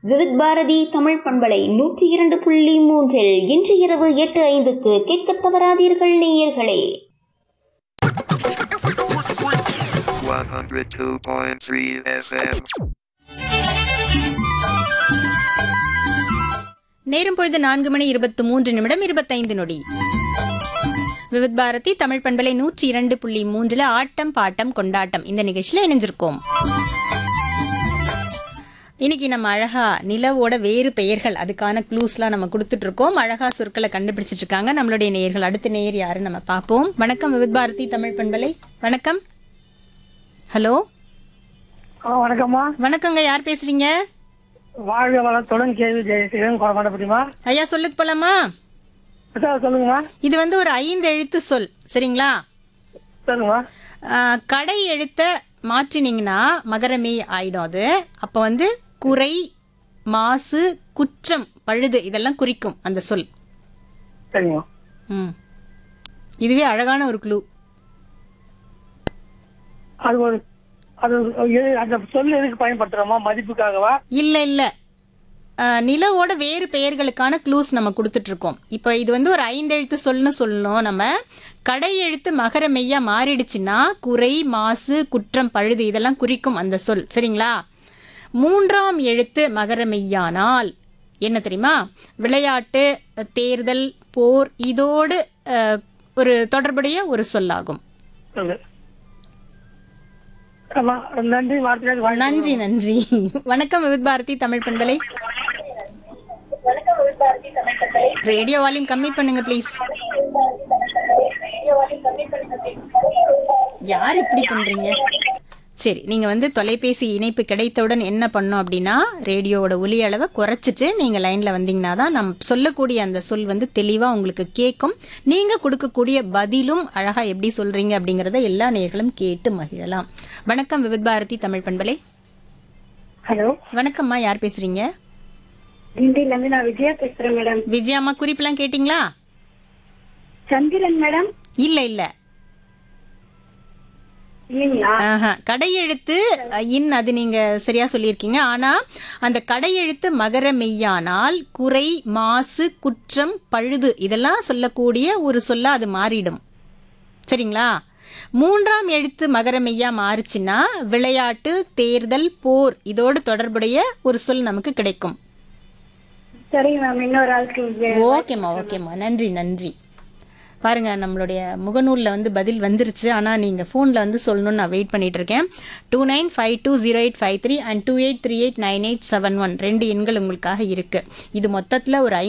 விவித் பாரதி தமிழ் பண்பலை நூற்றி இரண்டு புள்ளி மூன்றில் இன்று இரவு எட்டு ஐந்துக்கு கேட்க தவறாதீர்கள் நேயர்களே 102.3 FM. நேரம் பொழுது நான்கு மணி இருபத்து மூன்று நிமிடம் இருபத்தைந்து நொடி விவித் பாரதி தமிழ் பண்பலை நூற்றி இரண்டு புள்ளி மூன்றுல ஆட்டம் பாட்டம் கொண்டாட்டம் இந்த நிகழ்ச்சியில இணைஞ்சிருக்கோம் இன்னைக்கு நம்ம அழகா நிலவோட வேறு பெயர்கள் அதுக்கான க்ளூஸ்லாம் நம்ம கொடுத்துட்டு இருக்கோம் அழகா சொற்களை கண்டுபிடிச்சிட்டு இருக்காங்க நம்மளுடைய நேயர்கள் அடுத்த நேயர் யாரு நம்ம பார்ப்போம் வணக்கம் விவித் பாரதி தமிழ் பண்பலை வணக்கம் ஹலோ ஆ வணக்கம்மா வணக்கங்க யார் பேசுறீங்க வாழ்க வளத்துடன் கேள்வி ஜெயசீலன் குழந்தைமா ஐயா சொல்லுக்கு போலாமா சார் சொல்லுங்கம்மா இது வந்து ஒரு ஐந்து எழுத்து சொல் சரிங்களா சொல்லுங்கம்மா ஆஹ் கடை எழுத்த மாற்றினீங்கன்னா மகரமே ஆயிடும் அது அப்போ வந்து குறை மாசு குற்றம் பழுது இதெல்லாம் குறிக்கும் அந்த சொல் சரிங்கம்மா ம் இதுவே அழகான ஒரு க்ளூ அது ஒரு அது எது- அந்த சொல் எதுக்கு பயன்படுத்துறோமா மதிப்புக்காகவா இல்லை இல்லை நிலவோட வேறு பெயர்களுக்கான க்ளூஸ் நம்ம கொடுத்துட்டு இருக்கோம் இப்போ இது வந்து ஒரு ஐந்தெழுத்து சொல்னு சொல்லணும் நம்ம கடை எழுத்து மகர மெய்யா மாறிடுச்சுன்னா குறை மாசு குற்றம் பழுது இதெல்லாம் குறிக்கும் அந்த சொல் சரிங்களா மூன்றாம் எழுத்து மகர மெய்யானால் என்ன தெரியுமா விளையாட்டு தேர்தல் போர் இதோடு அஹ், ஒரு தொடர்புடைய ஒரு சொல்லாகும் சொல்லு ஆமா நன்றி வார்த்தை நன்றி நன்றி வணக்கம் விவித் பாரதி தமிழ் பண்பலை ரேடியோ வால்யூம் கம்மி பண்ணுங்க ப்ளீஸ் யார் இப்படி பண்றீங்க சரி நீங்க வந்து தொலைபேசி இணைப்பு கிடைத்தவுடன் என்ன பண்ணோம் அப்படின்னா ரேடியோவோட ஒலி அளவை குறைச்சிட்டு நீங்க லைன்ல வந்தீங்கன்னா தான் நம் சொல்லக்கூடிய அந்த சொல் வந்து தெளிவா உங்களுக்கு கேட்கும் நீங்க கொடுக்கக்கூடிய பதிலும் அழகா எப்படி சொல்றீங்க அப்படிங்கறத எல்லா நேர்களும் கேட்டு மகிழலாம் வணக்கம் விவித் பாரதி தமிழ் பண்பலை ஹலோ வணக்கம்மா யார் பேசுறீங்க இந்தியில இருந்து நான் விஜயா பேசுறேன் மேடம் விஜயாம்மா குறிப்பெல்லாம் கேட்டிங்களா சந்திரன் மேடம் இல்ல இல்ல இல்லைங்களா ஆஹா. கடையெழுத்து அ, இன் அது நீங்க சரியா சொல்லியிருக்கீங்க ஆனா அந்த கடையெழுத்து மகர மெய்யானால் குறை மாசு குற்றம் பழுது இதெல்லாம் சொல்லக்கூடிய ஒரு சொல்ல அது மாறிடும் சரிங்களா மூன்றாம் எழுத்து மகர மெய்யா மாறுச்சுன்னா விளையாட்டு தேர்தல் போர் இதோடு தொடர்புடைய ஒரு சொல் நமக்கு கிடைக்கும் சரிங்க மேம் இன்னொரு ஆளுக்கு வே- ஓகேம்மா ஓகேம்மா நன்றி நன்றி பாருங்க நம்மளுடைய முகநூலில் வந்து பதில் வந்துருச்சு ஆனால் நீங்கள் ஃபோனில் வந்து சொல்லணும்னு நான் வெயிட் பண்ணிட்டு இருக்கேன் two nine five two zero eight five three and two eight three eight nine eight seven one ரெண்டு எண்கள் உங்களுக்காக இருக்கு இது மொத்தத்தில் ஒரு